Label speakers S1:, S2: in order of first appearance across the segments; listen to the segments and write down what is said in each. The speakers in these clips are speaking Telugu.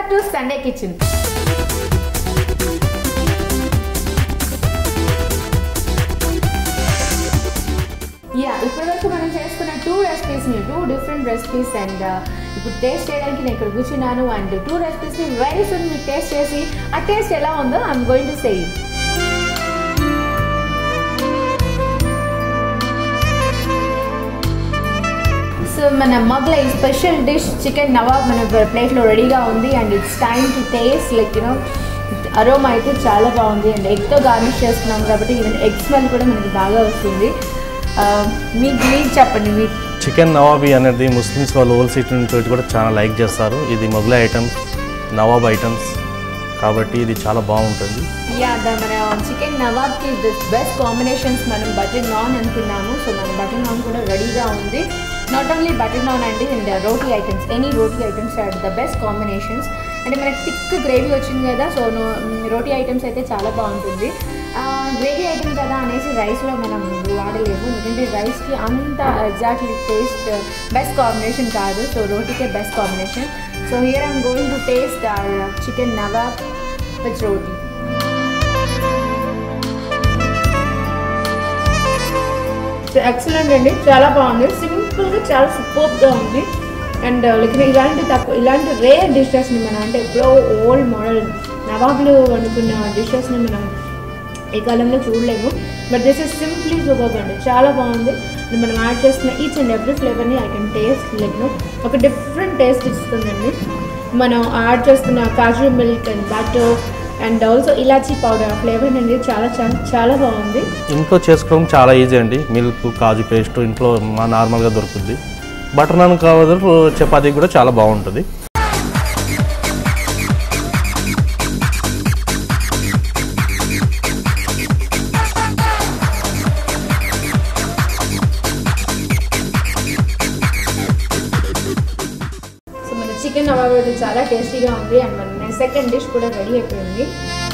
S1: back to Sunday kitchen yeah ఇప్పటి వరకు మనం చేసుకున్న టూ రెసిపీస్ని టూ డిఫరెంట్ రెసిపీస్ అండ్ ఇప్పుడు టేస్ట్ చేయడానికి నేను ఇక్కడ కూర్చున్నాను అండ్ టూ రెసిపీస్ని వెరీ సూన్ మీకు టేస్ట్ చేసి ఆ టేస్ట్ ఎలా ఉందో I'm going to say so మన Mughlai special dish chicken Nawab మన ప్లేట్లో రెడీగా ఉంది and it's time to taste like you know aroma అయితే చాలా బాగుంది అండ్ ఎగ్తో గార్నిష్ చేస్తున్నాం కాబట్టి ఈవెన్ ఎగ్ స్మెల్ కూడా మనకి బాగా వస్తుంది మీకు మీకు చెప్పండి మీ
S2: చికెన్ నవాబీ అనేది ముస్లిమ్స్ వాళ్ళు ఓల్ సీట్ నుంచి కూడా చాలా లైక్ చేస్తారు ఇది మొగలై ఐటమ్స్ నవాబ్ ఐటమ్స్ కాబట్టి ఇది చాలా బాగుంటుంది
S1: యా ద మన చికెన్ నవాబ్కి ది బెస్ట్ కాంబినేషన్స్ మనం బటర్ నాన్ అనుకున్నాము సో మన బటర్ నాన్ కూడా రెడీగా ఉంది నాట్ ఓన్లీ బటర్ నాన్ అండి and roti items any roti items are the best combinations అంటే మనకి థిక్ గ్రేవీ వచ్చింది కదా సో రోటీ ఐటమ్స్ అయితే చాలా బాగుంటుంది గ్రేవీ ఐటమ్ కదా అనేసి రైస్లో మనం వాడలేము ఎందుకంటే రైస్కి అంత ఎగ్జాక్ట్లీ టేస్ట్ బెస్ట్ కాంబినేషన్ కాదు సో రోటీకే best combination so here I'm going to taste chicken Nawab with roti excellent అండి చాలా బాగుంది సింపుల్గా చాలా సూపర్గా ఉంది అండ్ లైక్ ఇలాంటి తక్కువ ఇలాంటి రేర్ డిషెస్ని మనం అంటే ఎప్పుడో ఓల్డ్ మోడల్ నవాబులు వండుకున్న డిషెస్ని మనం ఈ కాలంలో చూడలేము but this is simply super అండి చాలా బాగుంది అండ్ మనం యాడ్ చేస్తున్న ఈచ్ అండ్ ఎవ్రీ ఫ్లేవర్ని ఐ కెన్ టేస్ట్ లైక్ ఒక డిఫరెంట్ టేస్ట్ ఇస్తుందండి మనం యాడ్ చేస్తున్న kaju milk and butter and also ilaichi powder flavour అనేది చాలా చాలా చాలా బాగుంది
S2: ఇంట్లో చేసుకోవడం చాలా ఈజీ అండి మిల్క్ కాజు పేస్ట్ ఇంట్లో మా నార్మల్గా దొరుకుతుంది బటర్ నాన్ కావాలి చపాతీ కూడా చాలా బాగుంటుంది
S1: సో మన చికెన్ నవాబ్ అయితే చాలా టేస్టీగా ఉంది అండ్ మన సెకండ్ డిష్ కూడా రెడీ అయిపోయింది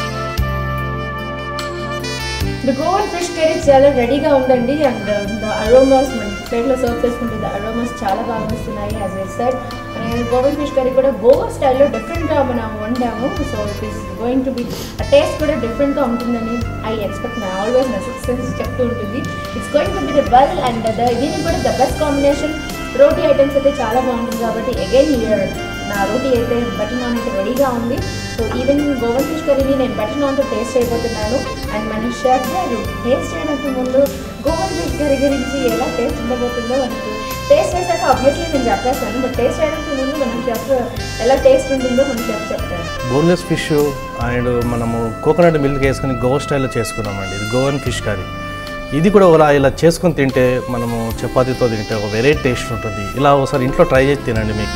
S1: ద గోవన్ ఫిష్ కర్రీ చాలా రెడీగా ఉందండి అండ్ ద అరోమాస్ మన ప్లేట్లో సర్వ్ చేసుకుంటే ద అరోమాస్ చాలా బాగా వస్తున్నాయి as I said Goan fish curry కూడా గోవా స్టైల్లో డిఫరెంట్గా మనం వండాము so it is going to be taste కూడా డిఫరెంట్గా ఉంటుందని ఐ ఎక్స్పెక్ట్ నా ఆల్వేస్ నా సిక్స్ సెన్స్ చెప్తూ ఉంటుంది it's going to be the well and the దీనికి కూడా the best combination roti items అయితే చాలా బాగుంటుంది కాబట్టి అగైన్ ఇయర్ నా రోటీ అయితే బటర్ నాన్ అయితే రెడీగా ఉంది సో ఈవెన్ గోవన్ ఫిష్ కర్రీని నేను బటర్ నాన్తో టేస్ట్ చేయబోతున్నాను అండ్ మన షెఫ్ గారు టేస్ట్ చేయడానికి ముందు గోవన్ ఫిష్ కర్రీ గురించి ఎలా టేస్ట్ ఉండబోతుందో మనకు టేస్ట్ చేశాక ఆబ్వియస్లీ నేను చెప్పేస్తాను బట్ టేస్ట్ చేయడానికి ముందు మనం షెఫ్ ఎలా టేస్ట్ ఉంటుందో మన షెఫ్ చెప్తారు
S2: బోన్లెస్ ఫిష్ అండ్ మనము కోకోనట్ మిల్క్ వేసుకుని గోవా స్టైల్లో చేసుకున్నామండి ఇది గోవన్ ఫిష్ కర్రీ ఇది కూడా ఇలా ఇలా చేసుకొని తింటే మనము చపాతీతో తింటే ఒక వెరైటీ టేస్ట్ ఉంటుంది ఇలా ఒకసారి ఇంట్లో ట్రై చేసి తినండి మీకు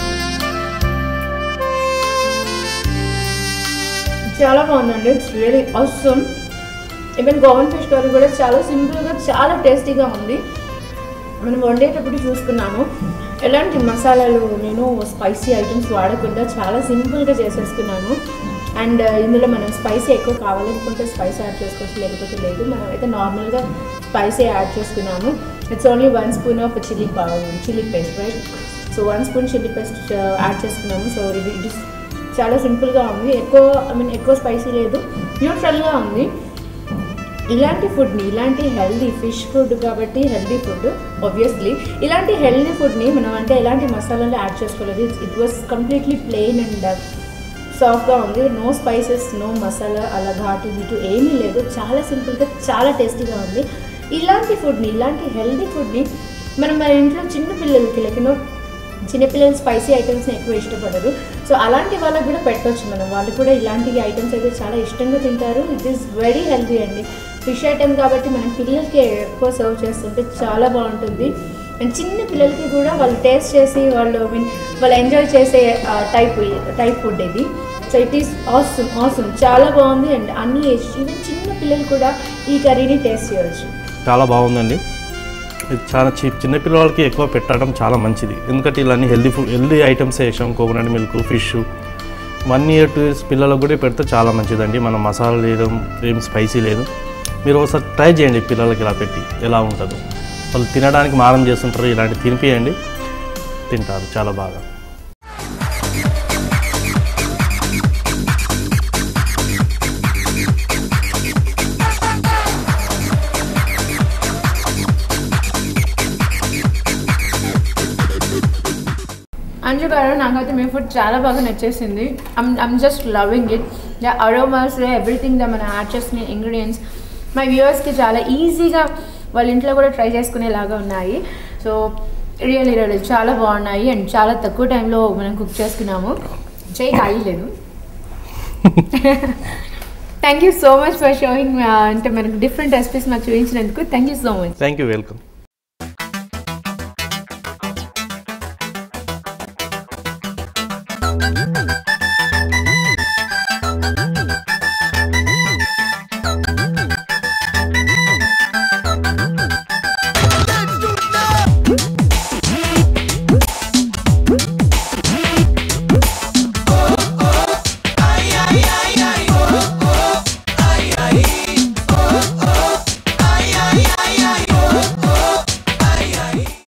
S1: చాలా బాగుందండి ఇట్స్ రియలీ అవసరం ఈవెన్ గోవన్ ఫిష్ కర్రీ కూడా చాలా సింపుల్గా చాలా టేస్టీగా ఉంది మనం వండేటప్పుడు చూసుకున్నాము ఎలాంటి మసాలాలు నేను స్పైసీ ఐటమ్స్ వాడకుండా చాలా సింపుల్గా చేసేసుకున్నాను అండ్ ఇందులో మనం స్పైసీ ఎక్కువ కావాలనుకుంటే స్పైసీ యాడ్ చేసుకోవచ్చు లేకపోతే లేదు మనం అయితే నార్మల్గా స్పైసీ యాడ్ చేసుకున్నాము it's only one spoon of chilli chilli paste right so one spoon chilli paste add చేసుకున్నాము సో ఇది ఇట్ ఇస్ చాలా సింపుల్గా ఉంది ఎక్కువ ఐ మీన్ ఎక్కువ స్పైసీ లేదు న్యూట్రల్గా ఉంది ఇలాంటి ఫుడ్ని ఇలాంటి హెల్దీ ఫిష్ ఫుడ్ కాబట్టి హెల్దీ ఫుడ్ ఆబ్వియస్లీ ఇలాంటి హెల్దీ ఫుడ్ని మనం అంటే ఎలాంటి మసాలాలు యాడ్ చేసుకోలేదు it was completely plain and సాఫ్ట్గా ఉంది నో స్పైసెస్ నో మసాలా అలా ఘాటు గిటు ఏమీ లేదు చాలా సింపుల్గా చాలా టేస్టీగా ఉంది ఇలాంటి ఫుడ్ని ఇలాంటి హెల్దీ ఫుడ్ని మనం మన ఇంట్లో చిన్న పిల్లలకి లైక్ యూనో చిన్నపిల్లలు స్పైసీ ఐటమ్స్ని ఎక్కువ ఇష్టపడరు సో అలాంటి వాళ్ళకి కూడా పెట్టవచ్చు మనం వాళ్ళు కూడా ఇలాంటి ఐటమ్స్ అయితే చాలా ఇష్టంగా తింటారు ఇట్ ఈస్ వెరీ హెల్తీ అండి ఫిష్ ఐటమ్ కాబట్టి మనం పిల్లలకి ఎక్కువ సర్వ్ చేస్తుంటే చాలా బాగుంటుంది అండ్ చిన్న పిల్లలకి కూడా వాళ్ళు టేస్ట్ చేసి వాళ్ళు ఐ మీన్ వాళ్ళు ఎంజాయ్ చేసే టైప్ టైప్ ఫుడ్ ఇది so it is awesome awesome చాలా బాగుంది అండ్ అన్ని ఏజ్ ఈవెన్ చిన్న పిల్లలు కూడా ఈ కర్రీని టేస్ట్ చేయవచ్చు
S2: చాలా బాగుందండి ఇది చాలా చీప్ చిన్నపిల్లలకి ఎక్కువ పెట్టడం చాలా మంచిది ఎందుకంటే ఇలా అన్ని హెల్దీ ఫుడ్ హెల్దీ ఐటమ్స్ వేసాం coconut milk fish one year two years పిల్లలకు కూడా పెడితే చాలా మంచిదండి మనం మసాలా లేదు ఏం స్పైసీ లేదు మీరు ఒకసారి ట్రై చేయండి పిల్లలకి ఇలా పెట్టి ఎలా ఉంటుందో వాళ్ళు తినడానికి మారం చేస్తుంటారు ఇలాంటి తినిపియండి తింటారు చాలా బాగా
S1: అంజు గారు నాకైతే మీ ఫుడ్ చాలా బాగా నచ్చేసింది I'm I'm just loving it the aromas everything the మనం యాడ్ చేసుకునే ఇంగ్రీడియంట్స్ మై వ్యూవర్స్కి చాలా ఈజీగా వాళ్ళ ఇంట్లో కూడా ట్రై చేసుకునేలాగా ఉన్నాయి సో రియల్ రియల్ చాలా బాగున్నాయి అండ్ చాలా తక్కువ టైంలో మనం కుక్ చేసుకున్నాము చేయి ఖాళీ లేదు thank you so much for showing అంటే మనకు డిఫరెంట్ రెసిపీస్ మాకు చూపించినందుకు thank you so much
S2: thank you welcome